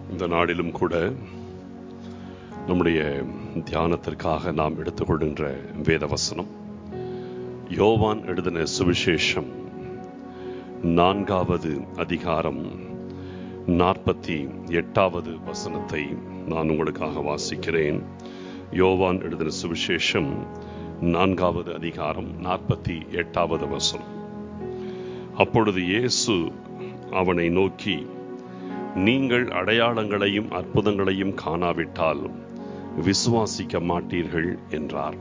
இந்த நாளிலும் கூட நம்முடைய தியானத்திற்காக நாம் எடுத்துக்கொள்கின்ற வேத வசனம் யோவான் எழுதின சுவிசேஷம் நான்காவது அதிகாரம் நாற்பத்தி எட்டாவது வசனத்தை நான் உங்களுக்காக வாசிக்கிறேன் யோவான் எழுதின சுவிசேஷம் நான்காவது அதிகாரம் நாற்பத்தி எட்டாவது வசனம் அப்பொழுது இயேசு அவனை நோக்கி நீங்கள் அடையாளங்களையும் அற்புதங்களையும் காணாவிட்டால் விசுவாசிக்க மாட்டீர்கள் என்றார்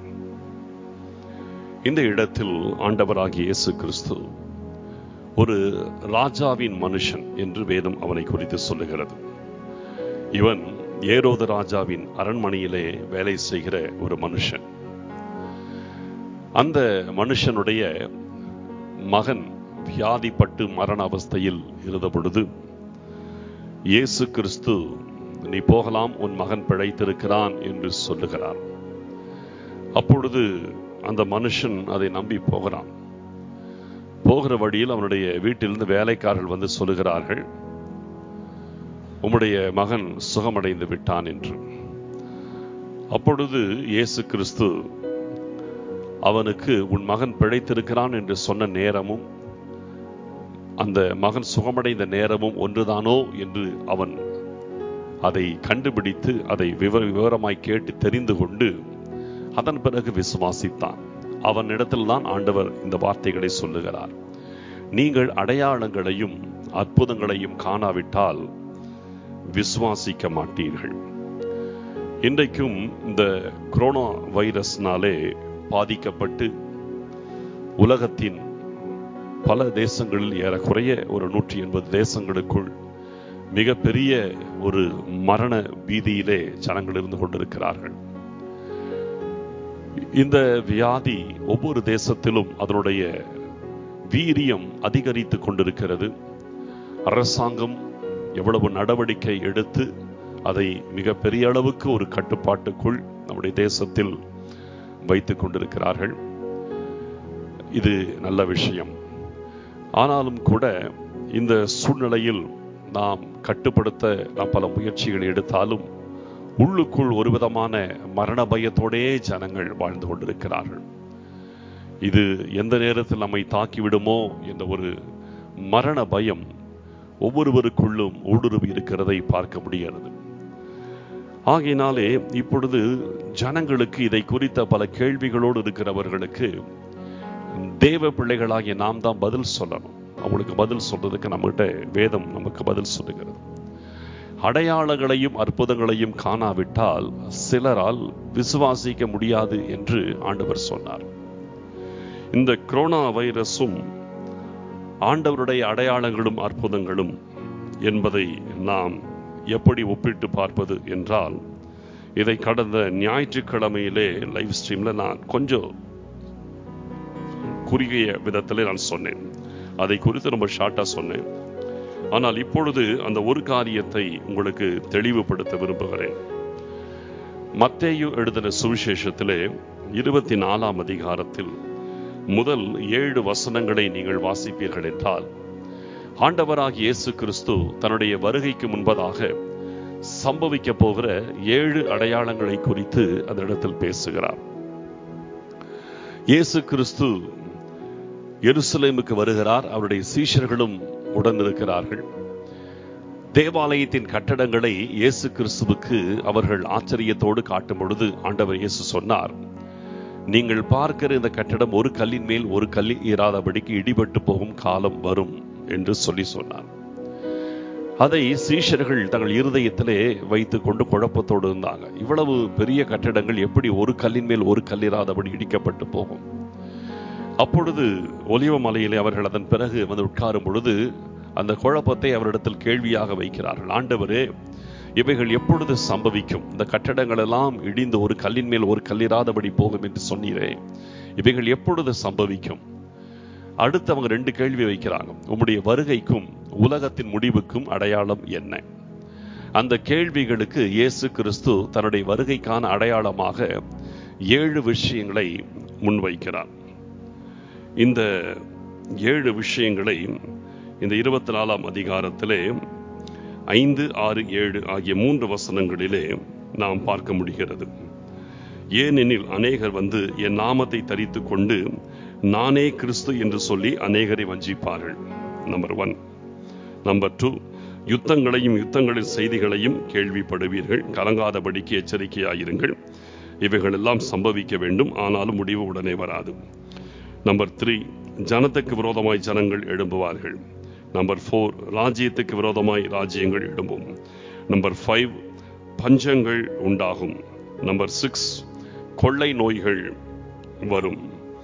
இந்த இடத்தில் ஆண்டவராகிய இயேசு கிறிஸ்து ஒரு ராஜாவின் மனுஷன் என்று வேதம் அவனை குறித்து சொல்லுகிறது இவன் ஏரோது ராஜாவின் அரண்மனையிலே வேலை செய்கிற ஒரு மனுஷன் அந்த மனுஷனுடைய மகன் வியாதிப்பட்டு மரண அவஸ்தையில் இருந்த பொழுது இயேசு கிறிஸ்து நீ போகலாம் உன் மகன் பிழைத்திருக்கிறான் என்று சொல்லுகிறார் அப்பொழுது அந்த மனுஷன் அதை நம்பி போகிறான் போகிற வழியில் அவனுடைய வீட்டிலிருந்து வேலைக்காரர்கள் வந்து சொல்லுகிறார்கள் உம்முடைய மகன் சுகமடைந்து விட்டான் என்று அப்பொழுது இயேசு கிறிஸ்து அவனுக்கு உன் மகன் பிழைத்திருக்கிறான் என்று சொன்ன நேரமும் அந்த மகன் சுகமடைந்த நேரமும் ஒன்றுதானோ என்று அவன் அதை கண்டுபிடித்து அதை விவர விவரமாய் கேட்டு தெரிந்து கொண்டு அதன் பிறகு விசுவாசித்தான் அவன் இடத்தில்தான் ஆண்டவர் இந்த வார்த்தைகளை சொல்லுகிறார் நீங்கள் அடையாளங்களையும் அற்புதங்களையும் காணாவிட்டால் விசுவாசிக்க மாட்டீர்கள் இன்றைக்கும் இந்த கொரோனா வைரஸ்னாலே பாதிக்கப்பட்டு உலகத்தின் பல தேசங்களில் ஏறக்குறைய ஒரு நூற்றி எண்பது தேசங்களுக்குள் மிகப்பெரிய ஒரு மரண பீதியிலே ஜனங்கள் இருந்து கொண்டிருக்கிறார்கள் இந்த வியாதி ஒவ்வொரு தேசத்திலும் அதனுடைய வீரியம் அதிகரித்து கொண்டிருக்கிறது அரசாங்கம் எவ்வளவு நடவடிக்கை எடுத்து அதை மிக பெரிய அளவுக்கு ஒரு கட்டுப்பாட்டுக்குள் நம்முடைய தேசத்தில் வைத்துக் கொண்டிருக்கிறார்கள் இது நல்ல விஷயம் ஆனாலும் கூட இந்த சூழ்நிலையில் நாம் கட்டுப்படுத்த நாம் பல முயற்சிகள் எடுத்தாலும் உள்ளுக்குள் ஒரு விதமான மரண பயத்தோடே ஜனங்கள் வாழ்ந்து கொண்டிருக்கிறார்கள் இது எந்த நேரத்தில் நம்மை தாக்கிவிடுமோ என்ற ஒரு மரண பயம் ஒவ்வொருவருக்குள்ளும் ஊடுருவி இருக்கிறதை பார்க்க முடிகிறது ஆகையினாலே இப்பொழுது ஜனங்களுக்கு இதை குறித்த பல கேள்விகளோடு இருக்கிறவர்களுக்கு தேவ பிள்ளைகளாகிய நாம் தான் பதில் சொல்லணும் அவங்களுக்கு பதில் சொல்றதுக்கு நம்மகிட்ட வேதம் நமக்கு பதில் சொல்லுகிறது அடையாளங்களையும் அற்புதங்களையும் காணாவிட்டால் சிலரால் விசுவாசிக்க முடியாது என்று ஆண்டவர் சொன்னார் இந்த கொரோனா வைரஸும் ஆண்டவருடைய அடையாளங்களும் அற்புதங்களும் என்பதை நாம் எப்படி ஒப்பிட்டு பார்ப்பது என்றால் இதை கடந்த ஞாயிற்றுக்கிழமையிலே லைவ் ஸ்ட்ரீம்ல நான் கொஞ்சம் குறுகிய விதத்திலே நான் சொன்னேன் அதை குறித்து ரொம்ப ஷார்ட்டா சொன்னேன் ஆனால் இப்பொழுது அந்த ஒரு காரியத்தை உங்களுக்கு தெளிவுபடுத்த விரும்புகிறேன் மத்தேயு எழுதின சுவிசேஷத்திலே இருபத்தி நாலாம் அதிகாரத்தில் முதல் ஏழு வசனங்களை நீங்கள் வாசிப்பீர்கள் என்றால் ஆண்டவராக இயேசு கிறிஸ்து தன்னுடைய வருகைக்கு முன்பதாக சம்பவிக்க போகிற ஏழு அடையாளங்களை குறித்து அந்த இடத்தில் பேசுகிறார் இயேசு கிறிஸ்து எருசலேமுக்கு வருகிறார் அவருடைய சீஷர்களும் உடன் இருக்கிறார்கள் தேவாலயத்தின் கட்டடங்களை இயேசு கிறிஸ்துவுக்கு அவர்கள் ஆச்சரியத்தோடு காட்டும் பொழுது ஆண்டவர் இயேசு சொன்னார் நீங்கள் பார்க்கிற இந்த கட்டடம் ஒரு கல்லின் மேல் ஒரு கல்லில் இராதபடிக்கு இடிபட்டு போகும் காலம் வரும் என்று சொல்லி சொன்னார் அதை சீஷர்கள் தங்கள் இருதயத்திலே வைத்துக் கொண்டு குழப்பத்தோடு இருந்தாங்க இவ்வளவு பெரிய கட்டடங்கள் எப்படி ஒரு கல்லின் மேல் ஒரு கல்லிராதபடி இடிக்கப்பட்டு போகும் அப்பொழுது ஒலிவ மலையிலே அவர்கள் அதன் பிறகு வந்து உட்காரும் பொழுது அந்த குழப்பத்தை அவரிடத்தில் கேள்வியாக வைக்கிறார்கள் ஆண்டவரே இவைகள் எப்பொழுது சம்பவிக்கும் இந்த கட்டடங்கள் எல்லாம் இடிந்து ஒரு கல்லின் மேல் ஒரு கல்லிராதபடி போகும் என்று சொன்னீரே இவைகள் எப்பொழுது சம்பவிக்கும் அடுத்து அவங்க ரெண்டு கேள்வி வைக்கிறாங்க உம்முடைய வருகைக்கும் உலகத்தின் முடிவுக்கும் அடையாளம் என்ன அந்த கேள்விகளுக்கு இயேசு கிறிஸ்து தன்னுடைய வருகைக்கான அடையாளமாக ஏழு விஷயங்களை முன்வைக்கிறார் இந்த ஏழு விஷயங்களை இந்த இருபத்தி நாலாம் அதிகாரத்திலே ஐந்து ஆறு ஏழு ஆகிய மூன்று வசனங்களிலே நாம் பார்க்க முடிகிறது ஏனெனில் அநேகர் வந்து என் நாமத்தை தரித்து கொண்டு நானே கிறிஸ்து என்று சொல்லி அநேகரை வஞ்சிப்பார்கள் நம்பர் ஒன் நம்பர் டூ யுத்தங்களையும் யுத்தங்களின் செய்திகளையும் கேள்விப்படுவீர்கள் கலங்காதபடிக்கு எச்சரிக்கையாயிருங்கள் இவைகளெல்லாம் சம்பவிக்க வேண்டும் ஆனாலும் முடிவு உடனே வராது நம்பர் த்ரீ ஜனத்துக்கு விரோதமாய் ஜனங்கள் எழும்புவார்கள் நம்பர் ஃபோர் ராஜ்யத்துக்கு விரோதமாய் ராஜ்யங்கள் எழும்பும் நம்பர் ஃபைவ் பஞ்சங்கள் உண்டாகும் நம்பர் சிக்ஸ் கொள்ளை நோய்கள் வரும்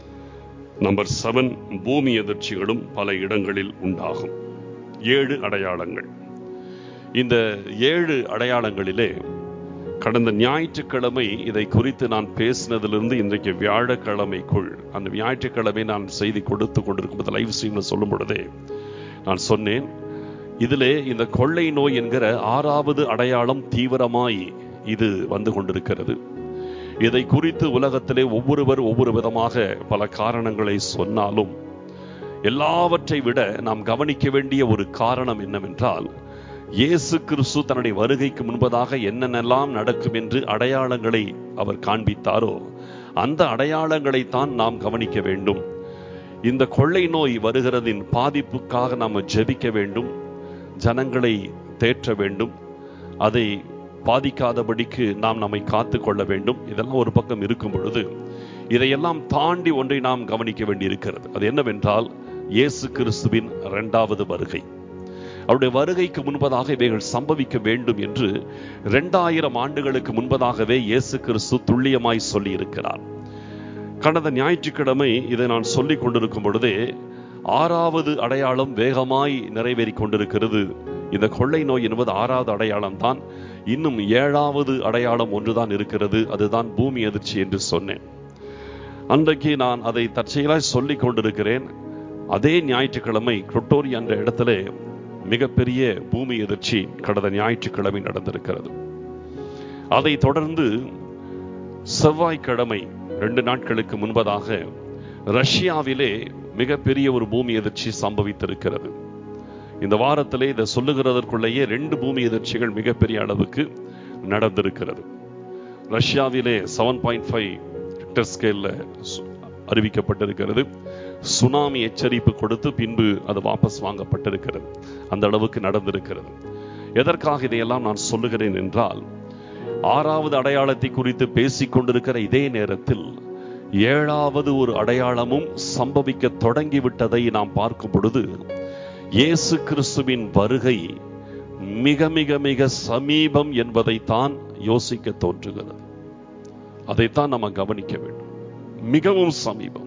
நம்பர் செவன் பூமி எதிர்ச்சிகளும் பல இடங்களில் உண்டாகும் ஏழு அடையாளங்கள் இந்த ஏழு அடையாளங்களிலே கடந்த ஞாயிற்றுக்கிழமை இதை குறித்து நான் பேசினதிலிருந்து இன்றைக்கு வியாழக்கிழமைக்குள் அந்த ஞாயிற்றுக்கிழமை நான் செய்தி கொடுத்து கொண்டிருக்கும் லைவ் ஸ்ட்ரீம்ல சொல்லும் பொழுதே நான் சொன்னேன் இதிலே இந்த கொள்ளை நோய் என்கிற ஆறாவது அடையாளம் தீவிரமாய் இது வந்து கொண்டிருக்கிறது இதை குறித்து உலகத்திலே ஒவ்வொருவர் ஒவ்வொரு விதமாக பல காரணங்களை சொன்னாலும் எல்லாவற்றை விட நாம் கவனிக்க வேண்டிய ஒரு காரணம் என்னவென்றால் இயேசு கிறிஸ்து தன்னுடைய வருகைக்கு முன்பதாக என்னென்னலாம் நடக்கும் என்று அடையாளங்களை அவர் காண்பித்தாரோ அந்த அடையாளங்களைத்தான் நாம் கவனிக்க வேண்டும் இந்த கொள்ளை நோய் வருகிறதின் பாதிப்புக்காக நாம் ஜெபிக்க வேண்டும் ஜனங்களை தேற்ற வேண்டும் அதை பாதிக்காதபடிக்கு நாம் நம்மை காத்து கொள்ள வேண்டும் இதெல்லாம் ஒரு பக்கம் இருக்கும் பொழுது இதையெல்லாம் தாண்டி ஒன்றை நாம் கவனிக்க வேண்டியிருக்கிறது அது என்னவென்றால் இயேசு கிறிஸ்துவின் இரண்டாவது வருகை அவருடைய வருகைக்கு முன்பதாக இவைகள் சம்பவிக்க வேண்டும் என்று இரண்டாயிரம் ஆண்டுகளுக்கு முன்பதாகவே இயேசு கிறிஸ்து துல்லியமாய் சொல்லி இருக்கிறார் கடந்த ஞாயிற்றுக்கிழமை இதை நான் சொல்லிக் கொண்டிருக்கும் பொழுதே ஆறாவது அடையாளம் வேகமாய் நிறைவேறி கொண்டிருக்கிறது இந்த கொள்ளை நோய் என்பது ஆறாவது அடையாளம் தான் இன்னும் ஏழாவது அடையாளம் ஒன்றுதான் இருக்கிறது அதுதான் பூமி அதிர்ச்சி என்று சொன்னேன் அன்றைக்கு நான் அதை தற்செயலாய் சொல்லிக் கொண்டிருக்கிறேன் அதே ஞாயிற்றுக்கிழமை குரோட்டோரி என்ற இடத்துல மிகப்பெரிய பூமி எதிர்ச்சி கடந்த ஞாயிற்றுக்கிழமை நடந்திருக்கிறது அதை தொடர்ந்து செவ்வாய்க்கிழமை ரெண்டு நாட்களுக்கு முன்பதாக ரஷ்யாவிலே மிகப்பெரிய ஒரு பூமி எதிர்ச்சி சம்பவித்திருக்கிறது இந்த வாரத்திலே இதை சொல்லுகிறதற்குள்ளேயே ரெண்டு பூமி எதிர்ச்சிகள் மிகப்பெரிய அளவுக்கு நடந்திருக்கிறது ரஷ்யாவிலே செவன் பாயிண்ட் ஃபைவ் ஸ்கேல்ல அறிவிக்கப்பட்டிருக்கிறது சுனாமி எச்சரிப்பு கொடுத்து பின்பு அது வாபஸ் வாங்கப்பட்டிருக்கிறது அந்த அளவுக்கு நடந்திருக்கிறது எதற்காக இதையெல்லாம் நான் சொல்லுகிறேன் என்றால் ஆறாவது அடையாளத்தை குறித்து பேசிக் கொண்டிருக்கிற இதே நேரத்தில் ஏழாவது ஒரு அடையாளமும் சம்பவிக்க தொடங்கிவிட்டதை நாம் பார்க்கும் பொழுது இயேசு கிறிஸ்துவின் வருகை மிக மிக மிக சமீபம் என்பதைத்தான் யோசிக்க தோன்றுகிறது அதைத்தான் நம்ம கவனிக்க வேண்டும் மிகவும் சமீபம்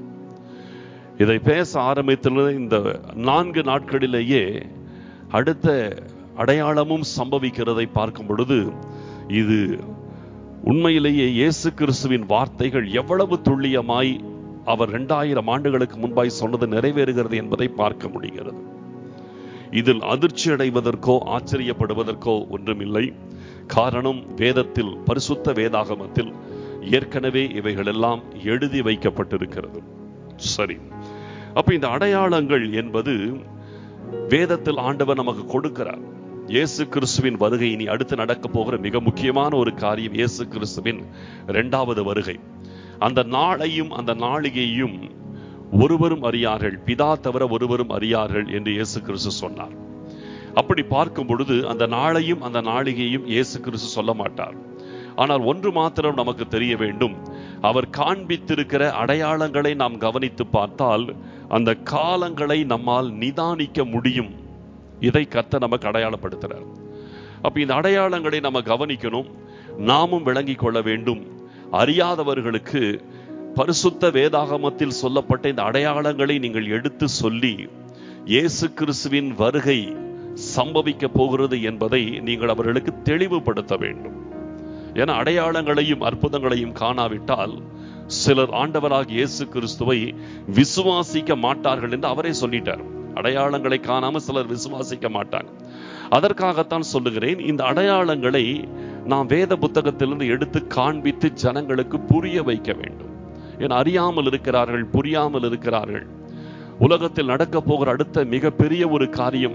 இதை பேச ஆரம்பித்துள்ள இந்த நான்கு நாட்களிலேயே அடுத்த அடையாளமும் சம்பவிக்கிறதை பார்க்கும் பொழுது இது உண்மையிலேயே இயேசு கிறிஸ்துவின் வார்த்தைகள் எவ்வளவு துல்லியமாய் அவர் இரண்டாயிரம் ஆண்டுகளுக்கு முன்பாய் சொன்னது நிறைவேறுகிறது என்பதை பார்க்க முடிகிறது இதில் அதிர்ச்சி அடைவதற்கோ ஆச்சரியப்படுவதற்கோ ஒன்றுமில்லை காரணம் வேதத்தில் பரிசுத்த வேதாகமத்தில் ஏற்கனவே இவைகளெல்லாம் எழுதி வைக்கப்பட்டிருக்கிறது சரி அப்ப இந்த அடையாளங்கள் என்பது வேதத்தில் ஆண்டவர் நமக்கு கொடுக்கிறார் இயேசு கிறிஸ்துவின் வருகை இனி அடுத்து நடக்க போகிற மிக முக்கியமான ஒரு காரியம் இயேசு கிறிஸ்துவின் இரண்டாவது வருகை அந்த நாளையும் அந்த நாளிகையும் ஒருவரும் அறியார்கள் பிதா தவிர ஒருவரும் அறியார்கள் என்று இயேசு கிறிஸ்து சொன்னார் அப்படி பார்க்கும் பொழுது அந்த நாளையும் அந்த நாளிகையும் இயேசு கிறிஸ்து சொல்ல மாட்டார் ஆனால் ஒன்று மாத்திரம் நமக்கு தெரிய வேண்டும் அவர் காண்பித்திருக்கிற அடையாளங்களை நாம் கவனித்து பார்த்தால் அந்த காலங்களை நம்மால் நிதானிக்க முடியும் இதை கத்த நமக்கு அடையாளப்படுத்துறார் அப்ப இந்த அடையாளங்களை நம்ம கவனிக்கணும் நாமும் விளங்கிக் கொள்ள வேண்டும் அறியாதவர்களுக்கு பரிசுத்த வேதாகமத்தில் சொல்லப்பட்ட இந்த அடையாளங்களை நீங்கள் எடுத்து சொல்லி இயேசு கிறிஸ்துவின் வருகை சம்பவிக்க போகிறது என்பதை நீங்கள் அவர்களுக்கு தெளிவுபடுத்த வேண்டும் என அடையாளங்களையும் அற்புதங்களையும் காணாவிட்டால் சிலர் ஆண்டவராக இயேசு கிறிஸ்துவை விசுவாசிக்க மாட்டார்கள் என்று அவரே சொல்லிட்டார் அடையாளங்களை காணாம சிலர் விசுவாசிக்க மாட்டாங்க அதற்காகத்தான் சொல்லுகிறேன் இந்த அடையாளங்களை நாம் வேத புத்தகத்திலிருந்து எடுத்து காண்பித்து ஜனங்களுக்கு புரிய வைக்க வேண்டும் என அறியாமல் இருக்கிறார்கள் புரியாமல் இருக்கிறார்கள் உலகத்தில் நடக்க போகிற அடுத்த மிகப்பெரிய ஒரு காரியம்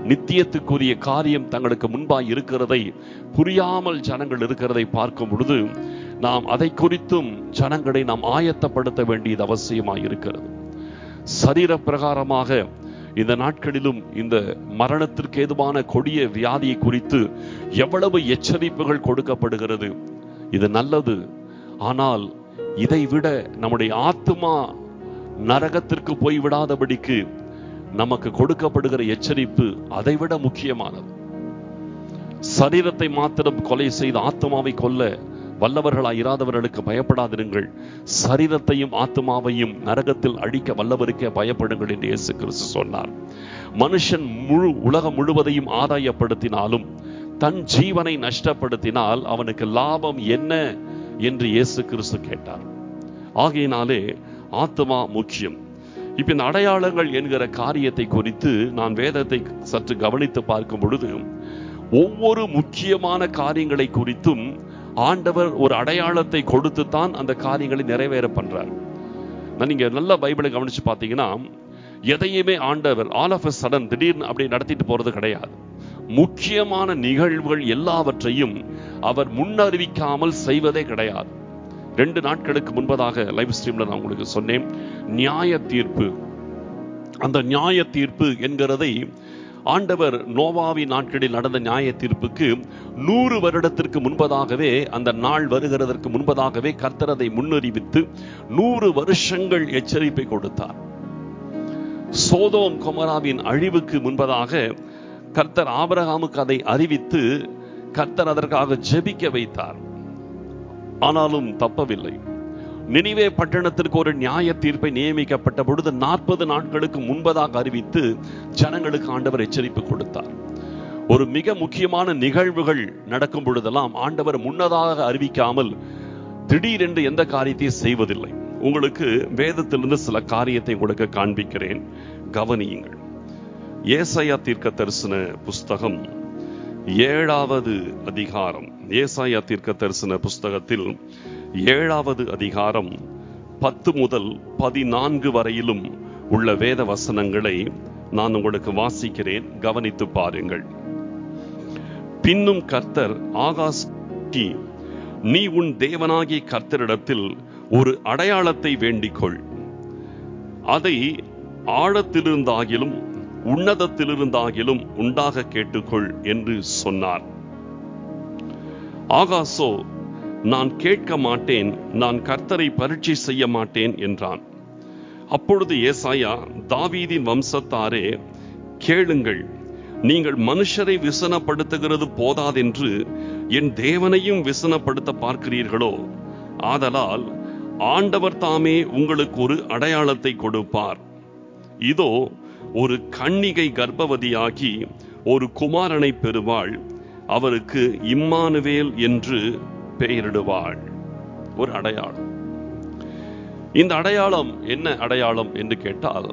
நித்தியத்துக்குரிய காரியம் தங்களுக்கு முன்பாய் இருக்கிறதை புரியாமல் ஜனங்கள் இருக்கிறதை பார்க்கும் பொழுது நாம் அதை குறித்தும் ஜனங்களை நாம் ஆயத்தப்படுத்த வேண்டியது அவசியமாய் இருக்கிறது சரீர பிரகாரமாக இந்த நாட்களிலும் இந்த மரணத்திற்கு ஏதுவான கொடிய வியாதியை குறித்து எவ்வளவு எச்சரிப்புகள் கொடுக்கப்படுகிறது இது நல்லது ஆனால் இதை விட நம்முடைய ஆத்மா நரகத்திற்கு போய் விடாதபடிக்கு நமக்கு கொடுக்கப்படுகிற எச்சரிப்பு அதைவிட முக்கியமானது சரீரத்தை மாத்திரம் கொலை செய்து ஆத்மாவை கொல்ல வல்லவர்களாய் இராதவர்களுக்கு பயப்படாதிருங்கள் சரீரத்தையும் ஆத்மாவையும் நரகத்தில் அழிக்க வல்லவருக்கே பயப்படுங்கள் என்று இயேசு கிறிஸ்து சொன்னார் மனுஷன் முழு உலகம் முழுவதையும் ஆதாயப்படுத்தினாலும் தன் ஜீவனை நஷ்டப்படுத்தினால் அவனுக்கு லாபம் என்ன என்று இயேசு கிறிஸ்து கேட்டார் ஆகையினாலே ஆத்மா முக்கியம் இப்ப இந்த அடையாளங்கள் என்கிற காரியத்தை குறித்து நான் வேதத்தை சற்று கவனித்து பார்க்கும் பொழுது ஒவ்வொரு முக்கியமான காரியங்களை குறித்தும் ஆண்டவர் ஒரு அடையாளத்தை கொடுத்து தான் அந்த காரியங்களை நிறைவேற பண்றார் நான் நீங்க நல்ல பைபிளை கவனிச்சு பார்த்தீங்கன்னா எதையுமே ஆண்டவர் ஆல் ஆஃப் சடன் திடீர்னு அப்படி நடத்திட்டு போறது கிடையாது முக்கியமான நிகழ்வுகள் எல்லாவற்றையும் அவர் முன்னறிவிக்காமல் செய்வதே கிடையாது ரெண்டு நாட்களுக்கு முன்பதாக லைவ் ஸ்ட்ரீம்ல நான் உங்களுக்கு சொன்னேன் நியாய தீர்ப்பு அந்த நியாய தீர்ப்பு என்கிறதை ஆண்டவர் நோவாவி நாட்களில் நடந்த நியாய தீர்ப்புக்கு நூறு வருடத்திற்கு முன்பதாகவே அந்த நாள் வருகிறதற்கு முன்பதாகவே கர்த்தரதை முன்னறிவித்து நூறு வருஷங்கள் எச்சரிப்பை கொடுத்தார் சோதோம் கொமராவின் அழிவுக்கு முன்பதாக கர்த்தர் ஆபரகாமுக்கு அதை அறிவித்து கர்த்தர் அதற்காக ஜெபிக்க வைத்தார் ஆனாலும் தப்பவில்லை நினைவே பட்டணத்திற்கு ஒரு நியாய தீர்ப்பை நியமிக்கப்பட்ட பொழுது நாற்பது நாட்களுக்கு முன்பதாக அறிவித்து ஜனங்களுக்கு ஆண்டவர் எச்சரிப்பு கொடுத்தார் ஒரு மிக முக்கியமான நிகழ்வுகள் நடக்கும் பொழுதெல்லாம் ஆண்டவர் முன்னதாக அறிவிக்காமல் திடீரென்று எந்த காரியத்தையும் செய்வதில்லை உங்களுக்கு வேதத்திலிருந்து சில காரியத்தை உங்களுக்கு காண்பிக்கிறேன் கவனியுங்கள் ஏசையா தீர்க்க தரிசன புஸ்தகம் ஏழாவது அதிகாரம் ஏசாயா தீர்க்க தரிசன புஸ்தகத்தில் ஏழாவது அதிகாரம் பத்து முதல் பதினான்கு வரையிலும் உள்ள வேத வசனங்களை நான் உங்களுக்கு வாசிக்கிறேன் கவனித்து பாருங்கள் பின்னும் கர்த்தர் ஆகாசி நீ உன் தேவனாகிய கர்த்தரிடத்தில் ஒரு அடையாளத்தை வேண்டிக்கொள் அதை ஆழத்திலிருந்தாகிலும் உன்னதத்திலிருந்தாகிலும் உண்டாக கேட்டுக்கொள் என்று சொன்னார் ஆகாசோ நான் கேட்க மாட்டேன் நான் கர்த்தரை பரீட்சை செய்ய மாட்டேன் என்றான் அப்பொழுது ஏசாயா தாவீதின் வம்சத்தாரே கேளுங்கள் நீங்கள் மனுஷரை விசனப்படுத்துகிறது போதாதென்று என் தேவனையும் விசனப்படுத்த பார்க்கிறீர்களோ ஆதலால் ஆண்டவர் தாமே உங்களுக்கு ஒரு அடையாளத்தை கொடுப்பார் இதோ ஒரு கன்னிகை கர்ப்பவதியாகி ஒரு குமாரனை பெறுவாள் அவருக்கு இம்மானுவேல் என்று பெயரிடுவாள் ஒரு அடையாளம் இந்த அடையாளம் என்ன அடையாளம் என்று கேட்டால்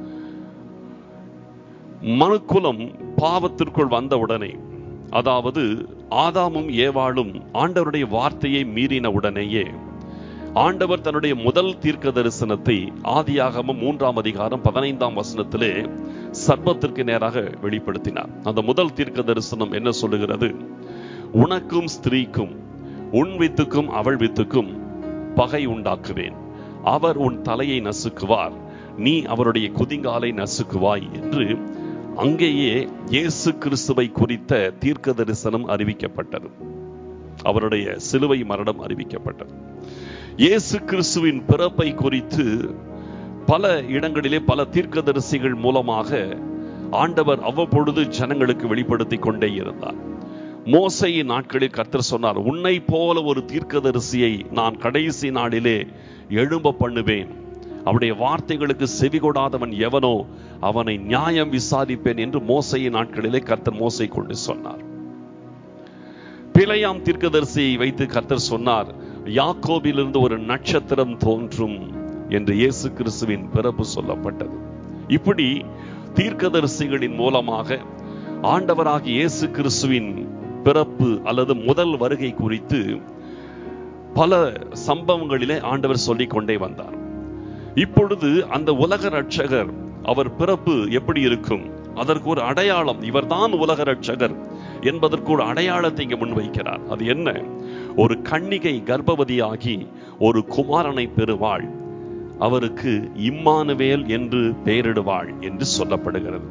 மனுக்குலம் பாவத்திற்குள் வந்தவுடனே அதாவது ஆதாமும் ஏவாளும் ஆண்டவருடைய வார்த்தையை மீறின உடனேயே ஆண்டவர் தன்னுடைய முதல் தீர்க்க தரிசனத்தை ஆதியாகமம் மூன்றாம் அதிகாரம் பதினைந்தாம் வசனத்திலே சர்ப்பத்திற்கு நேராக வெளிப்படுத்தினார் அந்த முதல் தீர்க்க தரிசனம் என்ன சொல்லுகிறது உனக்கும் ஸ்திரீக்கும் உன் வித்துக்கும் அவள் வித்துக்கும் பகை உண்டாக்குவேன் அவர் உன் தலையை நசுக்குவார் நீ அவருடைய குதிங்காலை நசுக்குவாய் என்று அங்கேயே இயேசு கிறிஸ்துவை குறித்த தீர்க்க தரிசனம் அறிவிக்கப்பட்டது அவருடைய சிலுவை மரணம் அறிவிக்கப்பட்டது இயேசு கிறிஸ்துவின் பிறப்பை குறித்து பல இடங்களிலே பல தீர்க்கதரிசிகள் மூலமாக ஆண்டவர் அவ்வப்பொழுது ஜனங்களுக்கு வெளிப்படுத்தி கொண்டே இருந்தார் மோசையின் நாட்களில் கர்த்தர் சொன்னார் உன்னை போல ஒரு தீர்க்கதரிசியை நான் கடைசி நாளிலே எழும்ப பண்ணுவேன் அவனுடைய வார்த்தைகளுக்கு செவி கொடாதவன் எவனோ அவனை நியாயம் விசாரிப்பேன் என்று மோசையின் நாட்களிலே கர்த்தர் மோசை கொண்டு சொன்னார் பிழையாம் தீர்க்கதரிசியை வைத்து கர்த்தர் சொன்னார் யாக்கோபிலிருந்து ஒரு நட்சத்திரம் தோன்றும் என்று இயேசு கிறிஸ்துவின் பிறப்பு சொல்லப்பட்டது இப்படி தீர்க்கதரிசிகளின் மூலமாக ஆண்டவராகிய இயேசு கிறிஸ்துவின் பிறப்பு அல்லது முதல் வருகை குறித்து பல சம்பவங்களிலே ஆண்டவர் சொல்லிக் கொண்டே வந்தார் இப்பொழுது அந்த உலக ரட்சகர் அவர் பிறப்பு எப்படி இருக்கும் அதற்கு ஒரு அடையாளம் இவர்தான் உலக ரட்சகர் என்பதற்கு ஒரு அடையாளத்தை இங்க முன்வைக்கிறார் அது என்ன ஒரு கன்னிகை கர்ப்பவதியாகி ஒரு குமாரனை பெறுவாள் அவருக்கு இம்மானுவேல் என்று பெயரிடுவாள் என்று சொல்லப்படுகிறது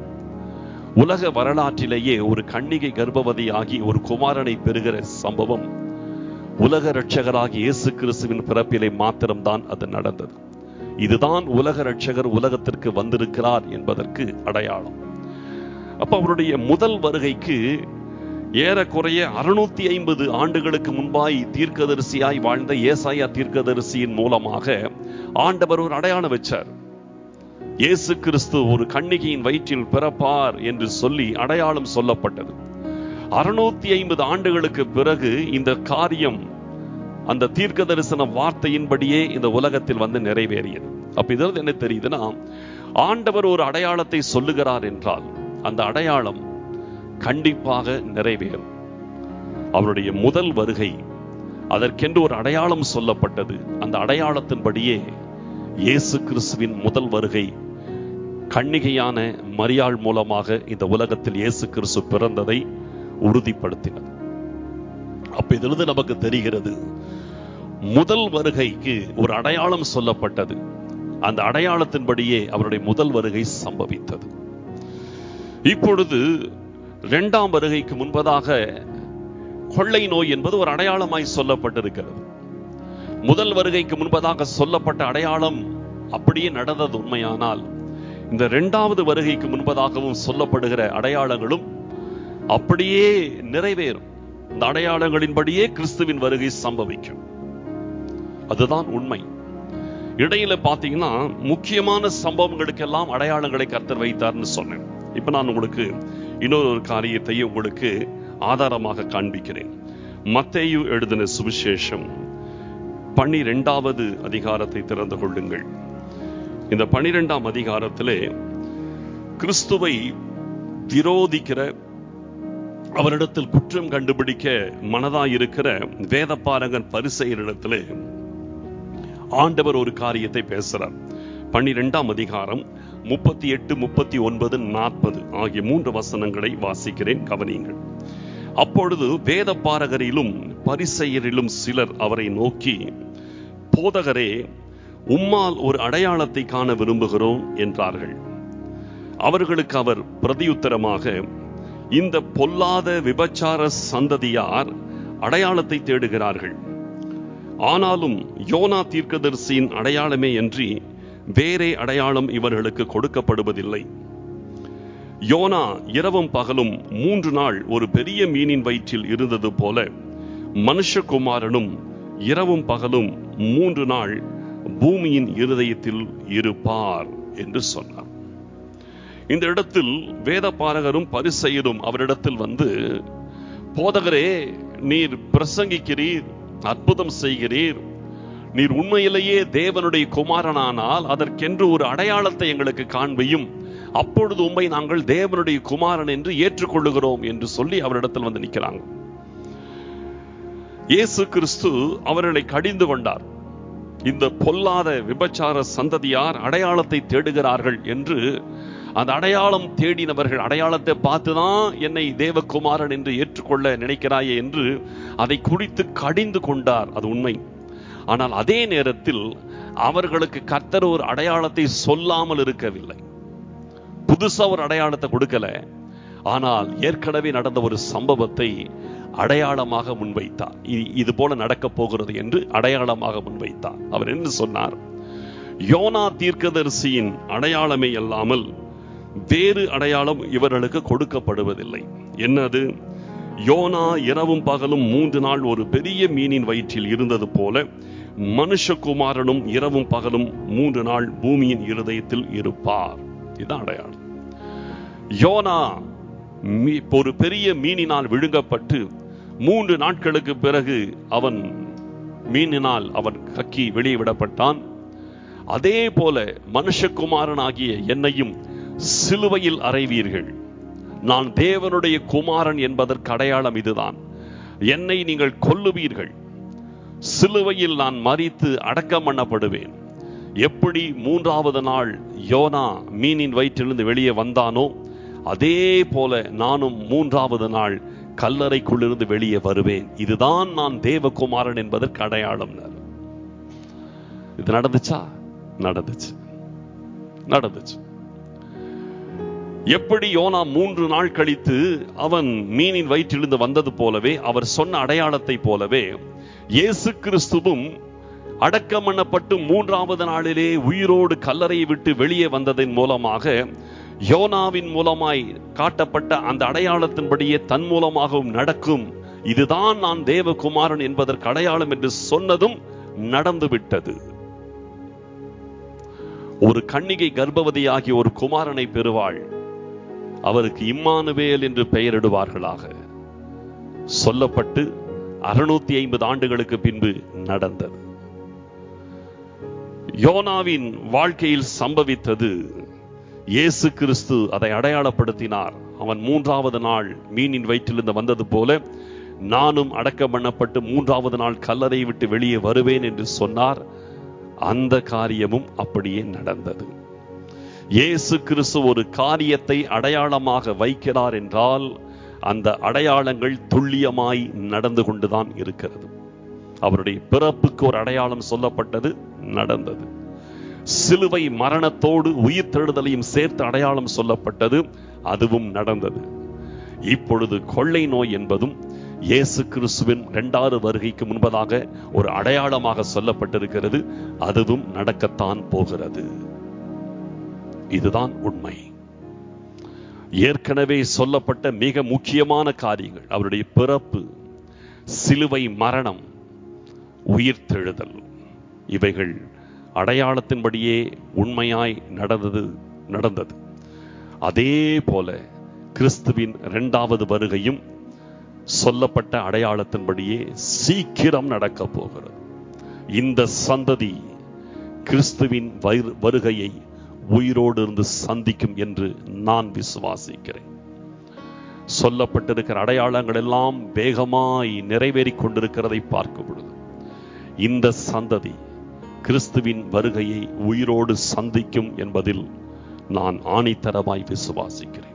உலக வரலாற்றிலேயே ஒரு கன்னிகை கர்ப்பவதியாகி ஒரு குமாரனை பெறுகிற சம்பவம் உலக ரட்சகராகி இயேசு கிறிஸ்துவின் பிறப்பிலே மாத்திரம்தான் அது நடந்தது இதுதான் உலக ரட்சகர் உலகத்திற்கு வந்திருக்கிறார் என்பதற்கு அடையாளம் அப்ப அவருடைய முதல் வருகைக்கு ஏறக்குறைய அறுநூத்தி ஐம்பது ஆண்டுகளுக்கு முன்பாய் தீர்க்கதரிசியாய் வாழ்ந்த ஏசாயா தீர்க்கதரிசியின் மூலமாக ஆண்டவர் ஒரு அடையாளம் வச்சார் இயேசு கிறிஸ்து ஒரு கன்னிகையின் வயிற்றில் பிறப்பார் என்று சொல்லி அடையாளம் சொல்லப்பட்டது அறுநூத்தி ஐம்பது ஆண்டுகளுக்கு பிறகு இந்த காரியம் அந்த தீர்க்க தரிசன வார்த்தையின்படியே இந்த உலகத்தில் வந்து நிறைவேறியது அப்ப இதில் என்ன தெரியுதுன்னா ஆண்டவர் ஒரு அடையாளத்தை சொல்லுகிறார் என்றால் அந்த அடையாளம் கண்டிப்பாக நிறைவேறும் அவருடைய முதல் வருகை அதற்கென்று ஒரு அடையாளம் சொல்லப்பட்டது அந்த அடையாளத்தின்படியே இயேசு கிறிஸ்துவின் முதல் வருகை கன்னிகையான மரியாள் மூலமாக இந்த உலகத்தில் இயேசு கிறிஸ்து பிறந்ததை உறுதிப்படுத்தினர் அப்ப இதிலிருந்து நமக்கு தெரிகிறது முதல் வருகைக்கு ஒரு அடையாளம் சொல்லப்பட்டது அந்த அடையாளத்தின்படியே அவருடைய முதல் வருகை சம்பவித்தது இப்பொழுது இரண்டாம் வருகைக்கு முன்பதாக கொள்ளை நோய் என்பது ஒரு அடையாளமாய் சொல்லப்பட்டிருக்கிறது முதல் வருகைக்கு முன்பதாக சொல்லப்பட்ட அடையாளம் அப்படியே நடந்தது உண்மையானால் இந்த இரண்டாவது வருகைக்கு முன்பதாகவும் சொல்லப்படுகிற அடையாளங்களும் அப்படியே நிறைவேறும் இந்த அடையாளங்களின்படியே கிறிஸ்துவின் வருகை சம்பவிக்கும் அதுதான் உண்மை இடையில பாத்தீங்கன்னா முக்கியமான சம்பவங்களுக்கெல்லாம் அடையாளங்களை கர்த்தர் வைத்தார்னு சொன்னேன் இப்ப நான் உங்களுக்கு இன்னொரு ஒரு காரியத்தை உங்களுக்கு ஆதாரமாக காண்பிக்கிறேன் மத்தேயு எழுதின சுவிசேஷம் பன்னிரெண்டாவது அதிகாரத்தை திறந்து கொள்ளுங்கள் இந்த பனிரெண்டாம் அதிகாரத்திலே கிறிஸ்துவை விரோதிக்கிற அவரிடத்தில் குற்றம் கண்டுபிடிக்க மனதாயிருக்கிற வேதப்பாரகன் பரிசெயரிடத்திலே ஆண்டவர் ஒரு காரியத்தை பேசுறார் பன்னிரெண்டாம் அதிகாரம் முப்பத்தி எட்டு முப்பத்தி ஒன்பது நாற்பது ஆகிய மூன்று வசனங்களை வாசிக்கிறேன் கவனியுங்கள் அப்பொழுது வேத பாரகரிலும் பரிசெயரிலும் சிலர் அவரை நோக்கி போதகரே உம்மால் ஒரு அடையாளத்தை காண விரும்புகிறோம் என்றார்கள் அவர்களுக்கு அவர் பிரதியுத்தரமாக இந்த பொல்லாத விபச்சார சந்ததியார் அடையாளத்தை தேடுகிறார்கள் ஆனாலும் யோனா தீர்க்கதரிசியின் அடையாளமே அன்றி வேறே அடையாளம் இவர்களுக்கு கொடுக்கப்படுவதில்லை யோனா இரவும் பகலும் மூன்று நாள் ஒரு பெரிய மீனின் வயிற்றில் இருந்தது போல மனுஷகுமாரனும் இரவும் பகலும் மூன்று நாள் பூமியின் இருதயத்தில் இருப்பார் என்று சொன்னார் இந்த இடத்தில் வேத பாரகரும் பரிசெயரும் அவரிடத்தில் வந்து போதகரே நீர் பிரசங்கிக்கிறீர் அற்புதம் செய்கிறீர் நீர் உண்மையிலேயே தேவனுடைய குமாரனானால் அதற்கென்று ஒரு அடையாளத்தை எங்களுக்கு காண்பியும் அப்பொழுது உண்மை நாங்கள் தேவனுடைய குமாரன் என்று ஏற்றுக்கொள்ளுகிறோம் என்று சொல்லி அவரிடத்தில் வந்து நிற்கிறாங்க இயேசு கிறிஸ்து அவர்களை கடிந்து கொண்டார் இந்த பொல்லாத விபச்சார சந்ததியார் அடையாளத்தை தேடுகிறார்கள் என்று அந்த அடையாளம் தேடினவர்கள் அடையாளத்தை பார்த்துதான் என்னை தேவகுமாரன் என்று ஏற்றுக்கொள்ள நினைக்கிறாயே என்று அதை குறித்து கடிந்து கொண்டார் அது உண்மை ஆனால் அதே நேரத்தில் அவர்களுக்கு கர்த்தர் ஒரு அடையாளத்தை சொல்லாமல் இருக்கவில்லை புதுசா ஒரு அடையாளத்தை கொடுக்கல ஆனால் ஏற்கனவே நடந்த ஒரு சம்பவத்தை அடையாளமாக முன்வைத்தார் இது போல நடக்க போகிறது என்று அடையாளமாக முன்வைத்தார் அவர் என்ன சொன்னார் யோனா தீர்க்கதரிசியின் அடையாளமே அல்லாமல் வேறு அடையாளம் இவர்களுக்கு கொடுக்கப்படுவதில்லை என்னது யோனா இரவும் பகலும் மூன்று நாள் ஒரு பெரிய மீனின் வயிற்றில் இருந்தது போல மனுஷகுமாரனும் இரவும் பகலும் மூன்று நாள் பூமியின் இருதயத்தில் இருப்பார் இதுதான் அடையாளம் யோனா ஒரு பெரிய மீனினால் விழுங்கப்பட்டு மூன்று நாட்களுக்கு பிறகு அவன் மீனினால் அவன் கக்கி வெளியே விடப்பட்டான் அதே போல மனுஷகுமாரன் ஆகிய என்னையும் சிலுவையில் அறைவீர்கள் நான் தேவனுடைய குமாரன் என்பதற்கு அடையாளம் இதுதான் என்னை நீங்கள் கொல்லுவீர்கள் சிலுவையில் நான் மறித்து அடக்கம் பண்ணப்படுவேன் எப்படி மூன்றாவது நாள் யோனா மீனின் வயிற்றிலிருந்து வெளியே வந்தானோ அதே போல நானும் மூன்றாவது நாள் கல்லறைக்குள்ளிருந்து வெளியே வருவேன் இதுதான் நான் தேவகுமாரன் என்பதற்கு அடையாளம் இது நடந்துச்சா நடந்துச்சு நடந்துச்சு எப்படி யோனா மூன்று நாள் கழித்து அவன் மீனின் வயிற்றிலிருந்து வந்தது போலவே அவர் சொன்ன அடையாளத்தை போலவே இயேசு கிறிஸ்துவும் அடக்கம் பண்ணப்பட்டு மூன்றாவது நாளிலே உயிரோடு கல்லறையை விட்டு வெளியே வந்ததன் மூலமாக யோனாவின் மூலமாய் காட்டப்பட்ட அந்த அடையாளத்தின்படியே தன் மூலமாகவும் நடக்கும் இதுதான் நான் தேவகுமாரன் என்பதற்கு அடையாளம் என்று சொன்னதும் நடந்துவிட்டது ஒரு கன்னிகை கர்ப்பவதியாகி ஒரு குமாரனை பெறுவாள் அவருக்கு இம்மானுவேல் என்று பெயரிடுவார்களாக சொல்லப்பட்டு அறுநூத்தி ஐம்பது ஆண்டுகளுக்கு பின்பு நடந்தது யோனாவின் வாழ்க்கையில் சம்பவித்தது இயேசு கிறிஸ்து அதை அடையாளப்படுத்தினார் அவன் மூன்றாவது நாள் மீனின் வயிற்றிலிருந்து வந்தது போல நானும் அடக்கம் பண்ணப்பட்டு மூன்றாவது நாள் கல்லறை விட்டு வெளியே வருவேன் என்று சொன்னார் அந்த காரியமும் அப்படியே நடந்தது இயேசு கிறிஸ்து ஒரு காரியத்தை அடையாளமாக வைக்கிறார் என்றால் அந்த அடையாளங்கள் துல்லியமாய் நடந்து கொண்டுதான் இருக்கிறது அவருடைய பிறப்புக்கு ஒரு அடையாளம் சொல்லப்பட்டது நடந்தது சிலுவை மரணத்தோடு உயிர் தெழுதலையும் சேர்த்து அடையாளம் சொல்லப்பட்டது அதுவும் நடந்தது இப்பொழுது கொள்ளை நோய் என்பதும் இயேசு கிறிஸ்துவின் இரண்டாவது வருகைக்கு முன்பதாக ஒரு அடையாளமாக சொல்லப்பட்டிருக்கிறது அதுவும் நடக்கத்தான் போகிறது இதுதான் உண்மை ஏற்கனவே சொல்லப்பட்ட மிக முக்கியமான காரியங்கள் அவருடைய பிறப்பு சிலுவை மரணம் உயிர் தெழுதல் இவைகள் அடையாளத்தின்படியே உண்மையாய் நடந்தது நடந்தது அதே போல கிறிஸ்துவின் இரண்டாவது வருகையும் சொல்லப்பட்ட அடையாளத்தின்படியே சீக்கிரம் நடக்க போகிறது இந்த சந்ததி கிறிஸ்துவின் வருகையை உயிரோடு இருந்து சந்திக்கும் என்று நான் விசுவாசிக்கிறேன் சொல்லப்பட்டிருக்கிற அடையாளங்கள் எல்லாம் வேகமாய் நிறைவேறிக் கொண்டிருக்கிறதை பார்க்கும் பொழுது இந்த சந்ததி கிறிஸ்துவின் வருகையை உயிரோடு சந்திக்கும் என்பதில் நான் ஆணித்தரமாய் விசுவாசிக்கிறேன்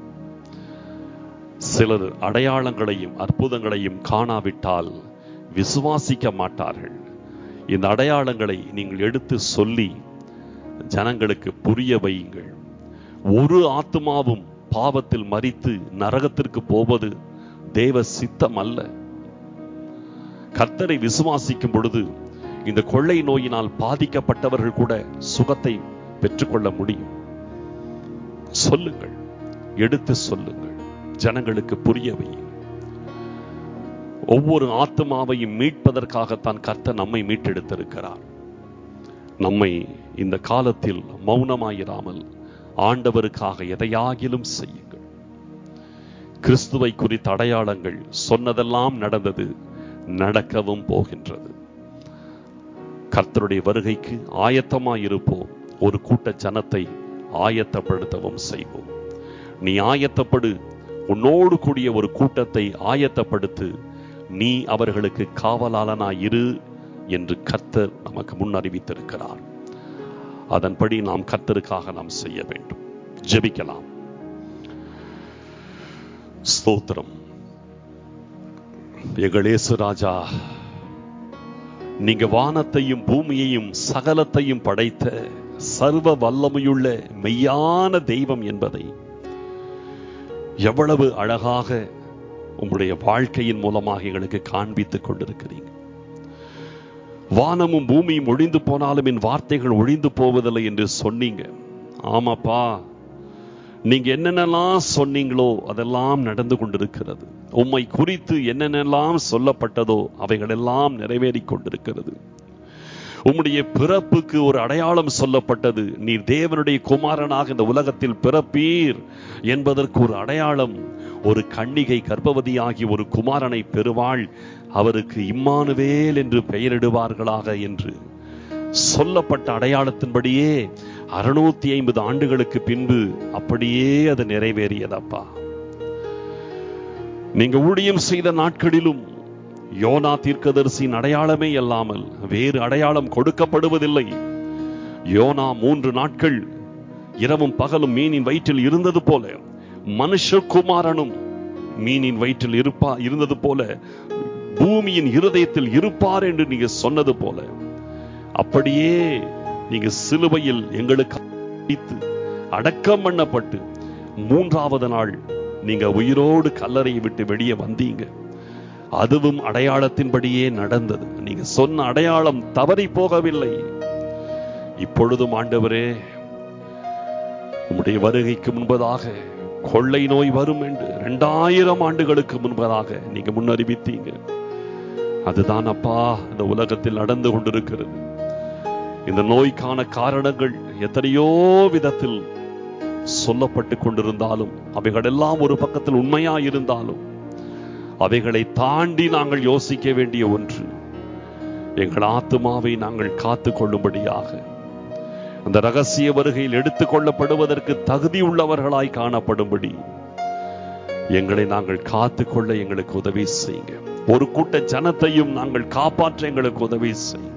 சிலர் அடையாளங்களையும் அற்புதங்களையும் காணாவிட்டால் விசுவாசிக்க மாட்டார்கள் இந்த அடையாளங்களை நீங்கள் எடுத்து சொல்லி ஜனங்களுக்கு புரிய வையுங்கள் ஒரு ஆத்மாவும் பாவத்தில் மறித்து நரகத்திற்கு போவது தேவ சித்தம் அல்ல கர்த்தரை விசுவாசிக்கும் பொழுது இந்த கொள்ளை நோயினால் பாதிக்கப்பட்டவர்கள் கூட சுகத்தை பெற்றுக்கொள்ள முடியும் சொல்லுங்கள் எடுத்து சொல்லுங்கள் ஜனங்களுக்கு புரிய வையுங்கள் ஒவ்வொரு ஆத்மாவையும் மீட்பதற்காகத்தான் கர்த்தர் நம்மை மீட்டெடுத்திருக்கிறார் நம்மை இந்த காலத்தில் மௌனமாயிராமல் ஆண்டவருக்காக எதையாகிலும் செய்யுங்கள் கிறிஸ்துவை குறித்த அடையாளங்கள் சொன்னதெல்லாம் நடந்தது நடக்கவும் போகின்றது கர்த்தருடைய வருகைக்கு ஆயத்தமாயிருப்போம் ஒரு கூட்ட ஜனத்தை ஆயத்தப்படுத்தவும் செய்வோம் நீ ஆயத்தப்படு உன்னோடு கூடிய ஒரு கூட்டத்தை ஆயத்தப்படுத்து நீ அவர்களுக்கு காவலாளனாயிரு என்று கர்த்தர் நமக்கு முன் அறிவித்திருக்கிறார் அதன்படி நாம் கர்த்தருக்காக நாம் செய்ய வேண்டும் ஜெபிக்கலாம் ஸ்தோத்திரம் எங்களேசு ராஜா நீங்க வானத்தையும் பூமியையும் சகலத்தையும் படைத்த சர்வ வல்லமையுள்ள மெய்யான தெய்வம் என்பதை எவ்வளவு அழகாக உங்களுடைய வாழ்க்கையின் மூலமாக எங்களுக்கு காண்பித்துக் கொண்டிருக்கிறீங்க வானமும் பூமியும் ஒழிந்து போனாலும் என் வார்த்தைகள் ஒழிந்து போவதில்லை என்று சொன்னீங்க ஆமாப்பா நீங்க என்னென்னலாம் சொன்னீங்களோ அதெல்லாம் நடந்து கொண்டிருக்கிறது உம்மை குறித்து என்னென்னலாம் சொல்லப்பட்டதோ அவைகளெல்லாம் நிறைவேறிக் கொண்டிருக்கிறது உம்முடைய பிறப்புக்கு ஒரு அடையாளம் சொல்லப்பட்டது நீர் தேவனுடைய குமாரனாக இந்த உலகத்தில் பிறப்பீர் என்பதற்கு ஒரு அடையாளம் ஒரு கன்னிகை கர்ப்பவதியாகி ஒரு குமாரனை பெறுவாள் அவருக்கு இம்மானுவேல் என்று பெயரிடுவார்களாக என்று சொல்லப்பட்ட அடையாளத்தின்படியே அறுநூத்தி ஐம்பது ஆண்டுகளுக்கு பின்பு அப்படியே அது நிறைவேறியதப்பா நீங்க ஊழியம் செய்த நாட்களிலும் யோனா தீர்க்கதரிசியின் அடையாளமே அல்லாமல் வேறு அடையாளம் கொடுக்கப்படுவதில்லை யோனா மூன்று நாட்கள் இரவும் பகலும் மீனின் வயிற்றில் இருந்தது போல மனுஷகுமாரனும் மீனின் வயிற்றில் இருப்பா இருந்தது போல பூமியின் இருதயத்தில் இருப்பார் என்று நீங்க சொன்னது போல அப்படியே நீங்க சிலுவையில் எங்களுக்கு அடித்து, அடக்கம் பண்ணப்பட்டு மூன்றாவது நாள் நீங்க உயிரோடு கல்லறையை விட்டு வெளியே வந்தீங்க அதுவும் அடையாளத்தின்படியே நடந்தது நீங்க சொன்ன அடையாளம் தவறி போகவில்லை இப்பொழுதும் ஆண்டவரே உம்முடைய வருகைக்கு முன்பதாக கொள்ளை நோய் வரும் என்று இரண்டாயிரம் ஆண்டுகளுக்கு முன்பதாக நீங்க முன்னறிவித்தீங்க அதுதான் அப்பா இந்த உலகத்தில் நடந்து கொண்டிருக்கிறது இந்த நோய்க்கான காரணங்கள் எத்தனையோ விதத்தில் சொல்லப்பட்டு கொண்டிருந்தாலும் அவைகள் எல்லாம் ஒரு பக்கத்தில் உண்மையா இருந்தாலும் அவைகளை தாண்டி நாங்கள் யோசிக்க வேண்டிய ஒன்று எங்கள் ஆத்துமாவை நாங்கள் காத்து கொள்ளும்படியாக அந்த ரகசிய வருகையில் எடுத்துக் கொள்ளப்படுவதற்கு தகுதி உள்ளவர்களாய் காணப்படும்படி எங்களை நாங்கள் காத்துக்கொள்ள எங்களுக்கு உதவி செய்யுங்க ஒரு கூட்ட ஜனத்தையும் நாங்கள் காப்பாற்ற எங்களுக்கு உதவி செய்யுங்க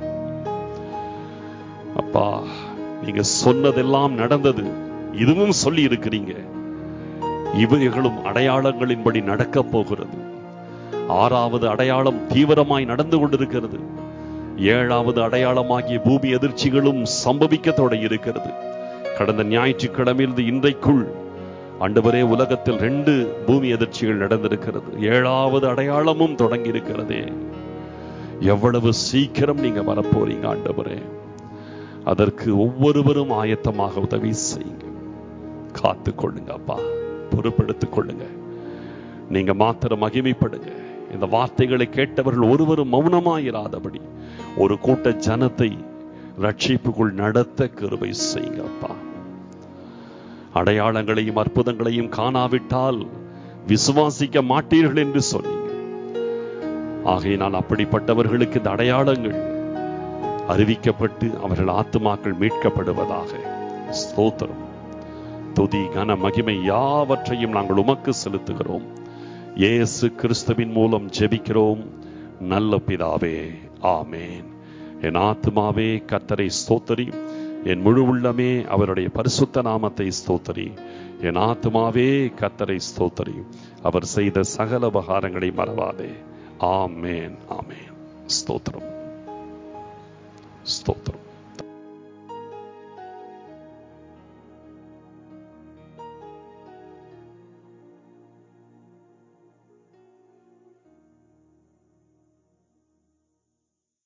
அப்பா நீங்க சொன்னதெல்லாம் நடந்தது இதுவும் சொல்லி இருக்கிறீங்க இவைகளும் அடையாளங்களின்படி நடக்கப் போகிறது ஆறாவது அடையாளம் தீவிரமாய் நடந்து கொண்டிருக்கிறது ஏழாவது அடையாளமாகிய பூமி அதிர்ச்சிகளும் சம்பவிக்க தொடங்கி இருக்கிறது கடந்த ஞாயிற்றுக்கிழமையிலிருந்து இன்றைக்குள் ஆண்டவரே உலகத்தில் ரெண்டு பூமி அதிர்ச்சிகள் நடந்திருக்கிறது ஏழாவது அடையாளமும் தொடங்கி இருக்கிறதே எவ்வளவு சீக்கிரம் நீங்க வரப்போறீங்க ஆண்டவரே அதற்கு ஒவ்வொருவரும் ஆயத்தமாக உதவி செய்யுங்க காத்து கொள்ளுங்க அப்பா பொறுப்பெடுத்துக் கொள்ளுங்க நீங்க மாத்திரம் மகிமைப்படுங்க இந்த வார்த்தைகளை கேட்டவர்கள் ஒருவரும் மௌனமாயிராதபடி ஒரு கூட்ட ஜனத்தை ரட்சிப்புக்குள் நடத்த கிருபை செய்யுங்க அப்பா அடையாளங்களையும் அற்புதங்களையும் காணாவிட்டால் விசுவாசிக்க மாட்டீர்கள் என்று சொன்னீங்க ஆகையினால் அப்படிப்பட்டவர்களுக்கு இந்த அடையாளங்கள் அறிவிக்கப்பட்டு அவர்கள் ஆத்துமாக்கள் மீட்கப்படுவதாக ஸ்தோத்திரம் துதி கன மகிமை யாவற்றையும் நாங்கள் உமக்கு செலுத்துகிறோம் இயேசு கிறிஸ்துவின் மூலம் ஜெபிக்கிறோம் நல்ல பிதாவே ஆமேன் என் ஆத்துமாவே கத்தரை ஸ்தோத்தரி என் முழு உள்ளமே அவருடைய பரிசுத்த நாமத்தை ஸ்தோத்தரி என் ஆத்துமாவே கத்தரை ஸ்தோத்தரி அவர் செய்த சகல உபகாரங்களை மறவாதே ஆமேன் ஆமேன் ஸ்தோத்திரம் ஸ்தோத்திரம்